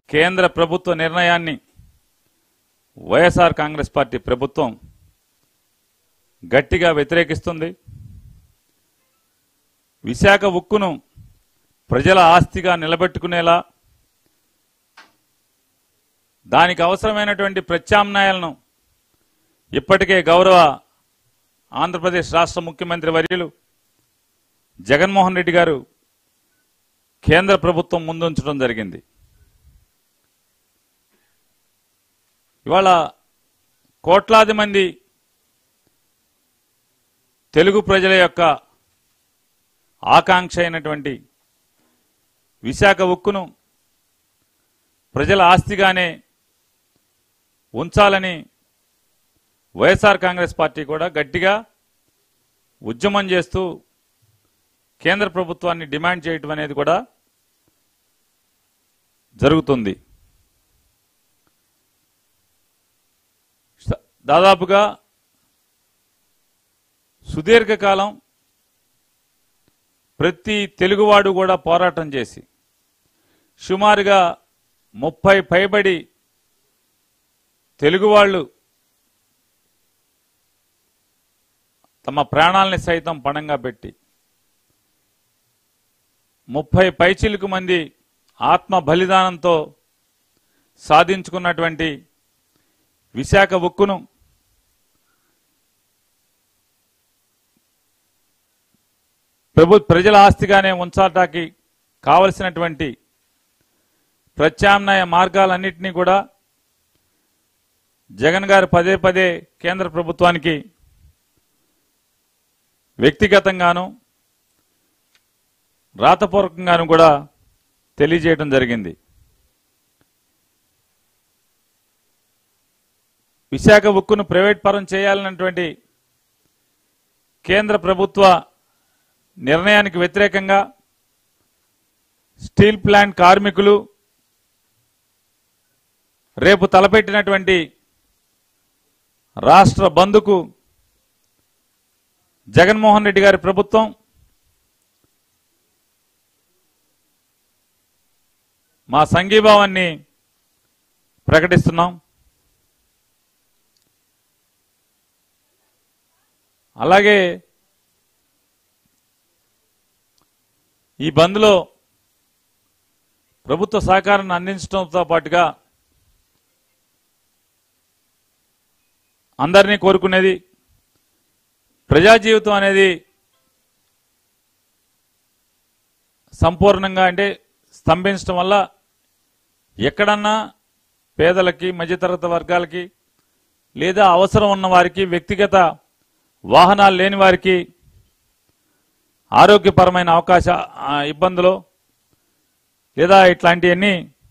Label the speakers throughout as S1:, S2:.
S1: కేంద్ర ప్రభుత్వ నిర్ణయాన్ని వైఎస్ఆర్ కాంగ్రెస్ పార్టీ ప్రభుత్వం గట్టిగా వ్యతిరేకిస్తుంది విశాఖ ఉక్కును ప్రజల ఆస్తిగా నిలబెట్టుకునేలా దానికి అవసరమైనటువంటి ప్రత్యామ్నాయాలను ఇప్పటికే గౌరవ ఆంధ్రప్రదేశ్ రాష్ట్ర ముఖ్యమంత్రి వర్యులు జగన్మోహన్ రెడ్డి గారు కేంద్ర ప్రభుత్వం ముందుంచడం జరిగింది ఇవాళ కోట్లాది మంది తెలుగు ప్రజల యొక్క ఆకాంక్ష అయినటువంటి విశాఖ ఉక్కును ప్రజల ఆస్తిగానే ఉంచాలని వైఎస్ఆర్ కాంగ్రెస్ పార్టీ కూడా గట్టిగా ఉద్యమం చేస్తూ కేంద్ర ప్రభుత్వాన్ని డిమాండ్ చేయటం అనేది కూడా జరుగుతుంది స- దాదాపుగా సుదీర్ఘకాలం ప్రతి తెలుగువాడు కూడా పోరాటం చేసి సుమారుగా ముప్పై పైబడి తెలుగువాళ్ళు తమ ప్రాణాలని సైతం పణంగా పెట్టి ముప్పై పైచిలుకు మంది ఆత్మ బలిదానంతో సాధించుకున్నటువంటి విశాఖ ఉక్కును ప్రభు ప్రజల ఆస్తిగానే ఉంచాటానికి కావలసినటువంటి ప్రత్యామ్నాయ మార్గాలన్నింటినీ కూడా జగన్ గారు పదే పదే కేంద్ర ప్రభుత్వానికి వ్యక్తిగతంగాను రాతపూర్వకంగాను కూడా తెలియజేయడం జరిగింది విశాఖ ఉక్కును ప్రైవేట్ పరం చేయాలన్నటువంటి కేంద్ర ప్రభుత్వ నిర్ణయానికి వ్యతిరేకంగా స్టీల్ ప్లాంట్ కార్మికులు రేపు తలపెట్టినటువంటి రాష్ట్ర బంద్కు జగన్మోహన్ రెడ్డి గారి ప్రభుత్వం మా సంఘీభావాన్ని ప్రకటిస్తున్నాం అలాగే ఈ బంద్లో ప్రభుత్వ సహకారాన్ని అందించడంతో పాటుగా అందరినీ కోరుకునేది ప్రజా జీవితం అనేది సంపూర్ణంగా అంటే స్తంభించడం వల్ల ఎక్కడన్నా పేదలకి మధ్యతరగతి వర్గాలకి లేదా అవసరం ఉన్న వారికి వ్యక్తిగత వాహనాలు లేని వారికి ఆరోగ్యపరమైన అవకాశ ఆ, ఇబ్బందులు లేదా ఇట్లాంటివన్నీ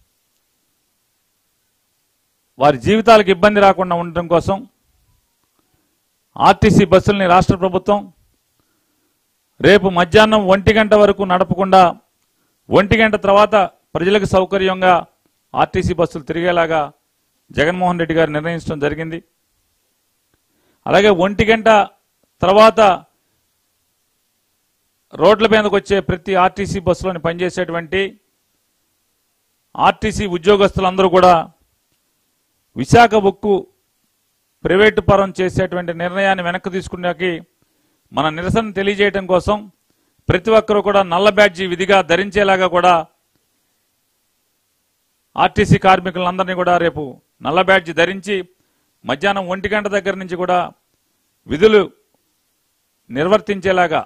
S1: వారి జీవితాలకు ఇబ్బంది రాకుండా ఉండటం కోసం ఆర్టీసీ బస్సుల్ని రాష్ట్ర ప్రభుత్వం రేపు మధ్యాహ్నం ఒంటి గంట వరకు నడపకుండా ఒంటి గంట తర్వాత ప్రజలకు సౌకర్యంగా ఆర్టీసీ బస్సులు తిరిగేలాగా జగన్మోహన్ రెడ్డి గారు నిర్ణయించడం జరిగింది అలాగే ఒంటి గంట తర్వాత రోడ్ల మీదకి వచ్చే ప్రతి ఆర్టీసీ బస్సులోని పనిచేసేటువంటి ఆర్టీసీ ఉద్యోగస్తులందరూ కూడా విశాఖ ఉక్కు ప్రైవేటు పరం చేసేటువంటి నిర్ణయాన్ని వెనక్కి తీసుకున్నాకి మన నిరసన తెలియజేయడం కోసం ప్రతి ఒక్కరూ కూడా నల్ల బ్యాడ్జీ విధిగా ధరించేలాగా కూడా ఆర్టీసీ కార్మికులందరినీ కూడా రేపు నల్ల బ్యాడ్జీ ధరించి మధ్యాహ్నం ఒంటి గంట దగ్గర నుంచి కూడా విధులు నిర్వర్తించేలాగా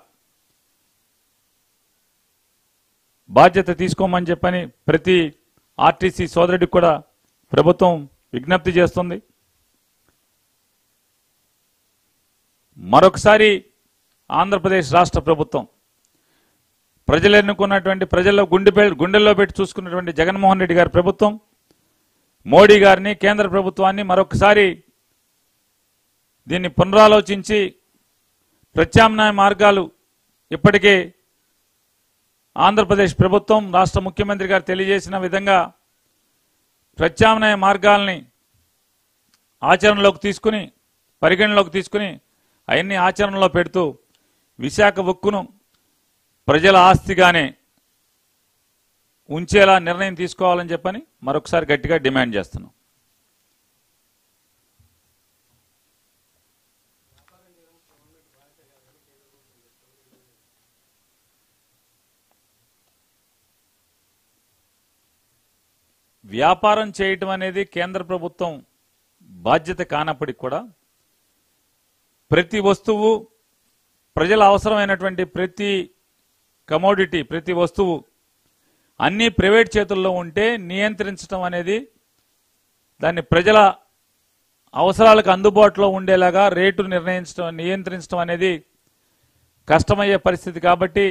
S1: బాధ్యత తీసుకోమని చెప్పని ప్రతి ఆర్టీసీ సోదరుడికి కూడా ప్రభుత్వం విజ్ఞప్తి చేస్తుంది మరొకసారి ఆంధ్రప్రదేశ్ రాష్ట్ర ప్రభుత్వం ప్రజలు ఎన్నుకున్నటువంటి ప్రజల్లో గుండె గుండెల్లో పెట్టి చూసుకున్నటువంటి జగన్మోహన్ రెడ్డి గారి ప్రభుత్వం మోడీ గారిని కేంద్ర ప్రభుత్వాన్ని మరొకసారి దీన్ని పునరాలోచించి ప్రత్యామ్నాయ మార్గాలు ఇప్పటికే ఆంధ్రప్రదేశ్ ప్రభుత్వం రాష్ట్ర ముఖ్యమంత్రి గారు తెలియజేసిన విధంగా ప్రత్యామ్నాయ మార్గాల్ని ఆచరణలోకి తీసుకుని పరిగణలోకి తీసుకుని అవన్నీ ఆచరణలో పెడుతూ విశాఖ ఉక్కును ప్రజల ఆస్తిగానే ఉంచేలా నిర్ణయం తీసుకోవాలని చెప్పని మరొకసారి గట్టిగా డిమాండ్ చేస్తున్నాం వ్యాపారం చేయటం అనేది కేంద్ర ప్రభుత్వం బాధ్యత కానప్పటికి కూడా ప్రతి వస్తువు ప్రజల అవసరమైనటువంటి ప్రతి కమోడిటీ ప్రతి వస్తువు అన్ని ప్రైవేట్ చేతుల్లో ఉంటే నియంత్రించడం అనేది దాన్ని ప్రజల అవసరాలకు అందుబాటులో ఉండేలాగా రేటు నిర్ణయించడం నియంత్రించడం అనేది కష్టమయ్యే పరిస్థితి కాబట్టి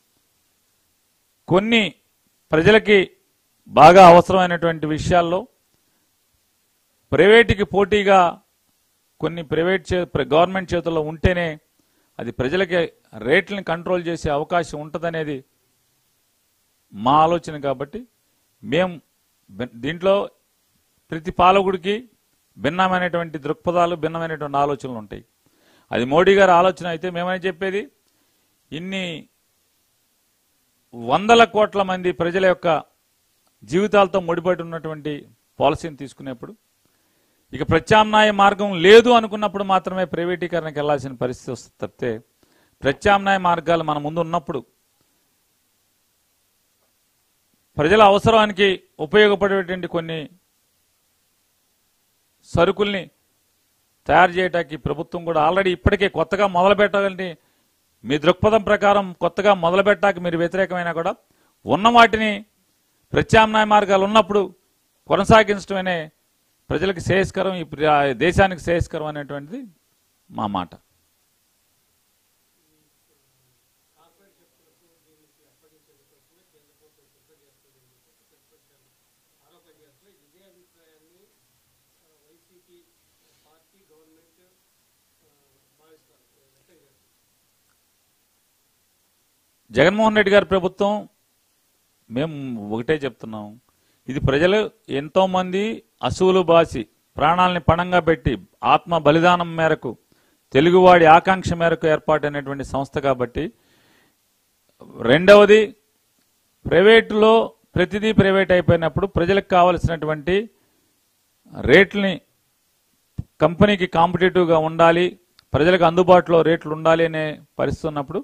S1: కొన్ని ప్రజలకి బాగా అవసరమైనటువంటి విషయాల్లో ప్రైవేటుకి పోటీగా కొన్ని ప్రైవేట్ చే ప్ర- గవర్నమెంట్ చేతుల్లో ఉంటేనే అది ప్రజలకి రేట్లను కంట్రోల్ చేసే అవకాశం ఉంటుందనేది మా ఆలోచన కాబట్టి మేము బె- దీంట్లో ప్రతి పాలకుడికి భిన్నమైనటువంటి దృక్పథాలు భిన్నమైనటువంటి ఆలోచనలు ఉంటాయి అది మోడీ గారి ఆలోచన అయితే మేమని చెప్పేది ఇన్ని వందల కోట్ల మంది ప్రజల యొక్క జీవితాలతో ముడిపడి ఉన్నటువంటి పాలసీని తీసుకునేప్పుడు ఇక ప్రత్యామ్నాయ మార్గం లేదు అనుకున్నప్పుడు మాత్రమే ప్రైవేటీకరణకి వెళ్లాల్సిన పరిస్థితి వస్తుంది తప్పితే ప్రత్యామ్నాయ మార్గాలు మన ముందు ఉన్నప్పుడు ప్రజల అవసరానికి ఉపయోగపడేటువంటి కొన్ని సరుకుల్ని తయారు చేయడానికి ప్రభుత్వం కూడా ఆల్రెడీ ఇప్పటికే కొత్తగా మొదలు పెట్టాలని మీ దృక్పథం ప్రకారం కొత్తగా మొదలు పెట్టాక మీరు వ్యతిరేకమైనా కూడా ఉన్న వాటిని ప్రత్యామ్నాయ మార్గాలు ఉన్నప్పుడు కొనసాగించడమనే ప్రజలకు శ్రేయస్కరం ఈ ప్ర- దేశానికి శ్రేయస్కరం అనేటువంటిది మా మాట జగన్మోహన్ రెడ్డి గారి ప్రభుత్వం మేము ఒకటే చెప్తున్నాం ఇది ప్రజలు ఎంతో మంది అసువులు బాసి ప్రాణాలని పణంగా పెట్టి ఆత్మ బలిదానం మేరకు తెలుగువాడి ఆకాంక్ష మేరకు ఏర్పాటైనటువంటి సంస్థ కాబట్టి రెండవది ప్రైవేటులో ప్రతిదీ ప్రైవేట్ అయిపోయినప్పుడు ప్రజలకు కావలసినటువంటి రేట్లని కంపెనీకి కాంపిటేటివ్గా ఉండాలి ప్రజలకు అందుబాటులో రేట్లు ఉండాలి అనే పరిస్థితి ఉన్నప్పుడు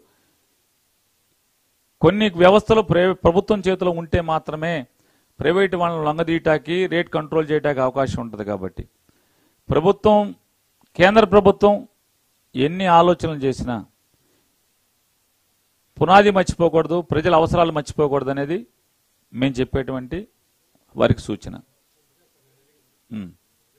S1: కొన్ని వ్యవస్థలు ప్రైవే ప్రభుత్వం చేతిలో ఉంటే మాత్రమే ప్రైవేట్ వాళ్ళని లొంగదీయటానికి రేట్ కంట్రోల్ చేయడానికి అవకాశం ఉంటుంది కాబట్టి ప్రభుత్వం కేంద్ర ప్రభుత్వం ఎన్ని ఆలోచనలు చేసినా పునాది మర్చిపోకూడదు ప్రజల అవసరాలు మర్చిపోకూడదు అనేది మేము చెప్పేటువంటి వారికి సూచన ఉమ్.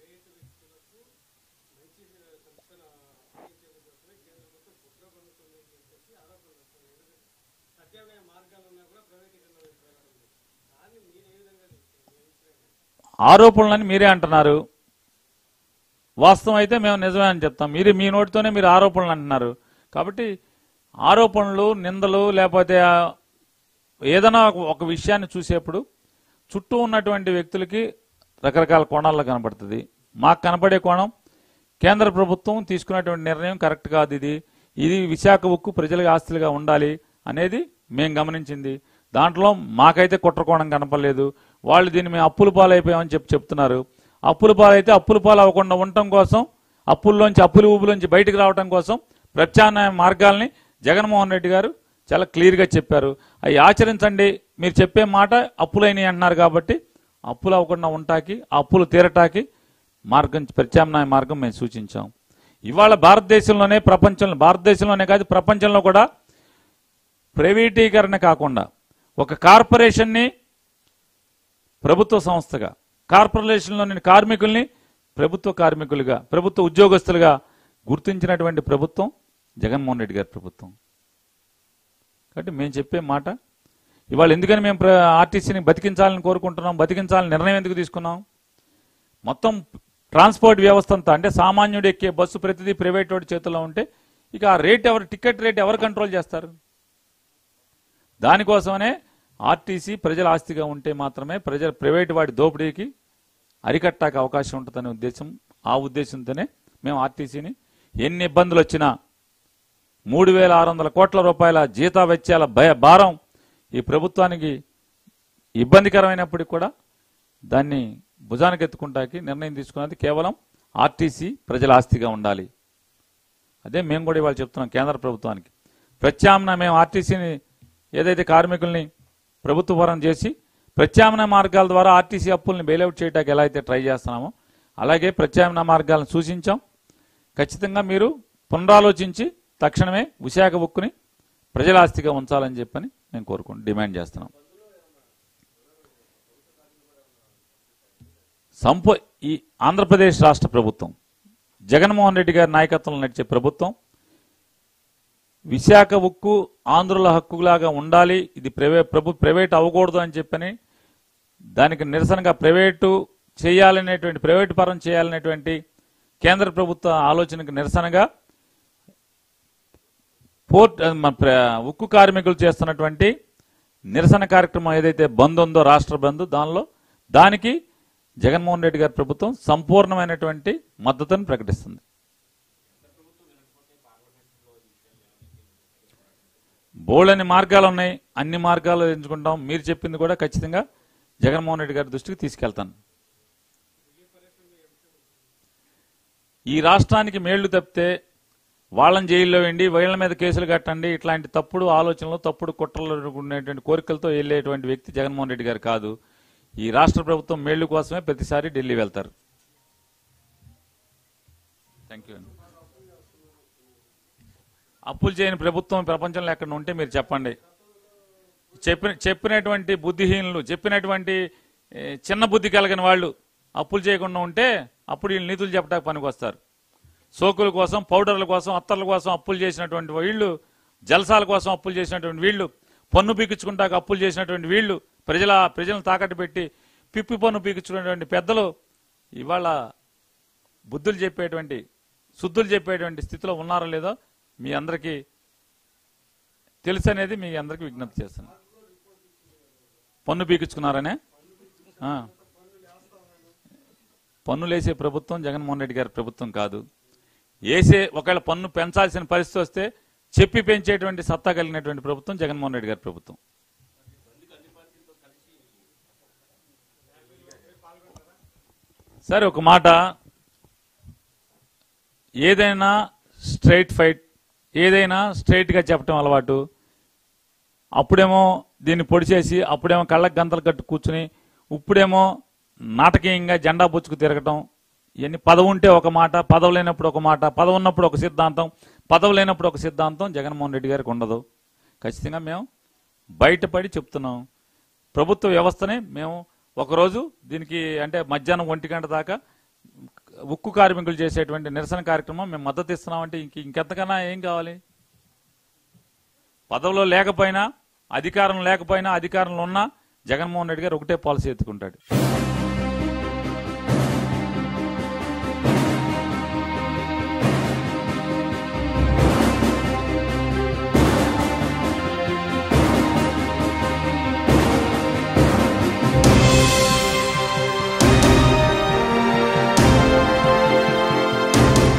S1: ఆరోపణలని మీరే అంటున్నారు వాస్తవం అయితే మేము నిజమే అని చెప్తాం మీరు మీ నోటితోనే మీరు ఆరోపణలు అంటున్నారు కాబట్టి ఆరోపణలు నిందలు లేకపోతే ఆ, ఏదైనా ఒక- ఒక విషయాన్ని చూసేప్పుడు చుట్టూ ఉన్నటువంటి వ్యక్తులకి రకరకాల కోణాల్లో కనబడుతుంది మాకు కనబడే కోణం కేంద్ర ప్రభుత్వం తీసుకున్నటువంటి నిర్ణయం కరెక్ట్ కాదు ఇది ఇది విశాఖ ఉక్కు ప్రజలకు ఆస్తులుగా ఉండాలి అనేది మేము గమనించింది దాంట్లో మాకైతే కుట్రకోణం కనపడలేదు వాళ్ళు దీన్ని మేము అప్పుల పాలైపోయామని చెప్పి చెప్తున్నారు అప్పుల పాలైతే అప్పుల పాలు అవ్వకుండా ఉండటం కోసం అప్పుల్లోంచి అప్పుల ఊబులోంచి బయటకు రావడం కోసం ప్రత్యామ్నాయ మార్గాల్ని జగన్మోహన్ రెడ్డి గారు చాలా క్లియర్గా చెప్పారు అవి ఆచరించండి మీరు చెప్పే మాట అప్పులైనవి అంటున్నారు కాబట్టి అప్పులు అవ్వకుండా ఉంటాకి ఆ అప్పులు తీరటాకి మార్గం ప్రత్యామ్నాయ మార్గం మేము సూచించాం ఇవాళ భారతదేశంలోనే ప్రపంచంలో భారతదేశంలోనే కాదు ప్రపంచంలో కూడా ప్రైవేటీకరణ కాకుండా ఒక కార్పొరేషన్ని ప్రభుత్వ సంస్థగా కార్పొరేషన్లోని కార్మికుల్ని ప్రభుత్వ కార్మికులుగా ప్రభుత్వ ఉద్యోగస్తులుగా గుర్తించినటువంటి ప్రభుత్వం జగన్మోహన్ రెడ్డి గారి ప్రభుత్వం కాబట్టి మేము చెప్పే మాట ఇవాళ ఎందుకని మేము ప్ర- ఆర్టీసీని బతికించాలని కోరుకుంటున్నాం బతికించాలని నిర్ణయం ఎందుకు తీసుకున్నాం మొత్తం ట్రాన్స్పోర్ట్ వ్యవస్థ అంతా అంటే సామాన్యుడు ఎక్కే బస్సు ప్రతిదీ ప్రైవేట్ వాడి చేతుల్లో ఉంటే ఇక ఆ రేట్ ఎవరు టికెట్ రేట్ ఎవరు కంట్రోల్ చేస్తారు దానికోసమనే ఆర్టీసీ ప్రజల ఆస్తిగా ఉంటే మాత్రమే ప్రజల ప్రైవేట్ వాడి దోపిడీకి అరికట్టాక అవకాశం ఉంటుందనే ఉద్దేశం ఆ ఉద్దేశంతోనే మేము ఆర్టీసీని ఎన్ని ఇబ్బందులు వచ్చినా మూడు వేల ఆరు వందల కోట్ల రూపాయల జీతా వెచ్చాల భయ భారం ఈ ప్రభుత్వానికి ఇబ్బందికరమైనప్పటికీ కూడా దాన్ని భుజానికి ఎత్తుకుంటాకి నిర్ణయం తీసుకున్నది కేవలం ఆర్టీసీ ప్రజల ఆస్తిగా ఉండాలి అదే మేము కూడా ఇవాళ చెప్తున్నాం కేంద్ర ప్రభుత్వానికి ప్రత్యామ్నాయ మేము ఆర్టీసీని ఏదైతే కార్మికుల్ని ప్రభుత్వ పరం చేసి ప్రత్యామ్నాయ మార్గాల ద్వారా ఆర్టీసీ అప్పుల్ని బెయిలౌట్ చేయడానికి ఎలా అయితే ట్రై చేస్తున్నామో అలాగే ప్రత్యామ్నాయ మార్గాలను సూచించాం ఖచ్చితంగా మీరు పునరాలోచించి తక్షణమే విశాఖ బుక్కుని ప్రజల ఆస్తిగా ఉంచాలని చెప్పని మేము కోరుకుంటూ డిమాండ్ చేస్తున్నాం సంపో ఈ ఆంధ్రప్రదేశ్ రాష్ట్ర ప్రభుత్వం జగన్మోహన్ రెడ్డి గారి నాయకత్వంలో నడిచే ప్రభుత్వం విశాఖ ఉక్కు ఆంధ్రుల హక్కులాగా ఉండాలి ఇది ప్రైవే ప్రభు ప్రైవేట్ అవ్వకూడదు అని చెప్పని దానికి నిరసనగా ప్రైవేటు చేయాలనేటువంటి ప్రైవేటు పరం చేయాలనేటువంటి కేంద్ర ప్రభుత్వ ఆలోచనకు నిరసనగా పోర్ట్ ఆ, మన ప్ర- ఉక్కు కార్మికులు చేస్తున్నటువంటి నిరసన కార్యక్రమం ఏదైతే బంద్ ఉందో రాష్ట్ర బంద్ దానిలో దానికి జగన్మోహన్ రెడ్డి గారి ప్రభుత్వం సంపూర్ణమైనటువంటి మద్దతును ప్రకటిస్తుంది బోల్డని మార్గాలు ఉన్నాయి అన్ని మార్గాలు ఎంచుకుంటాం మీరు చెప్పింది కూడా ఖచ్చితంగా జగన్మోహన్ రెడ్డి గారి దృష్టికి తీసుకెళ్తాను ఈ రాష్ట్రానికి మేళ్లు తప్పితే వాళ్ళని జైల్లో వెండి వీళ్ళ మీద కేసులు కట్టండి ఇట్లాంటి తప్పుడు ఆలోచనలు తప్పుడు కుట్రలు ఉండేటువంటి కోరికలతో వెళ్ళేటువంటి వ్యక్తి జగన్మోహన్ రెడ్డి గారు కాదు ఈ రాష్ట్ర ప్రభుత్వం మేళ్లు కోసమే ప్రతిసారి ఢిల్లీ వెళ్తారు థ్యాంక్ యూ అండి అప్పులు చేయని ప్రభుత్వం ప్రపంచంలో ఎక్కడ ఉంటే మీరు చెప్పండి చెప్పిన చెప్పినటువంటి బుద్ధిహీనులు చెప్పినటువంటి ఏ, చిన్న బుద్ధి కలిగిన వాళ్ళు అప్పులు చేయకుండా ఉంటే అప్పుడు వీళ్ళు నీతులు చెప్పడానికి పనికి వస్తారు సోకుల కోసం పౌడర్ల కోసం అత్తర్ల కోసం అప్పులు చేసినటువంటి వీళ్ళు జలసాల కోసం అప్పులు చేసినటువంటి వీళ్ళు పన్ను పీకించుకుంటాక అప్పులు చేసినటువంటి వీళ్ళు ప్రజల ప్రజలను తాకట్టు పెట్టి పిప్పి పన్ను పీకించుకునేటువంటి పెద్దలు ఇవాళ బుద్ధులు చెప్పేటువంటి శుద్ధులు చెప్పేటువంటి స్థితిలో ఉన్నారో లేదో మీ అందరికీ తెలుసు అనేది మీ అందరికీ విజ్ఞప్తి చేస్తాను పన్ను పీకించుకున్నారనే ఆ. పన్నులేసే ప్రభుత్వం జగన్మోహన్ రెడ్డి గారి ప్రభుత్వం కాదు వేసే ఒకవేళ పన్ను పెంచాల్సిన పరిస్థితి వస్తే చెప్పి పెంచేటువంటి సత్తా కలిగినటువంటి ప్రభుత్వం జగన్మోహన్ రెడ్డి గారి ప్రభుత్వం సరే ఒక మాట ఏదైనా స్ట్రైట్ ఫైట్ ఏదైనా స్ట్రైట్ గా చెప్పడం అలవాటు అప్పుడేమో దీన్ని పొడిచేసి అప్పుడేమో కళ్ళకు గంతలు కట్టు కూర్చుని ఇప్పుడేమో నాటకీయంగా జెండా పుచ్చుకు తిరగటం ఇవన్నీ పదవి ఉంటే ఒక మాట పదవి లేనప్పుడు ఒక మాట పదవి ఉన్నప్పుడు ఒక సిద్ధాంతం పదవి లేనప్పుడు ఒక సిద్ధాంతం జగన్మోహన్ రెడ్డి గారికి ఉండదు ఖచ్చితంగా మేము బయటపడి చెప్తున్నాం ప్రభుత్వ వ్యవస్థనే మేము ఒకరోజు దీనికి అంటే మధ్యాహ్నం ఒంటి గంట దాకా ఉక్కు కార్మికులు చేసేటువంటి నిరసన కార్యక్రమం మేము మద్దతు ఇస్తున్నామంటే ఇంక ఇంకెంతకన్నా ఏం కావాలి పదవిలో లేకపోయినా అధికారం లేకపోయినా అధికారంలో ఉన్నా జగన్మోహన్ రెడ్డి గారు ఒకటే పాలసీ ఎత్తుకుంటాడు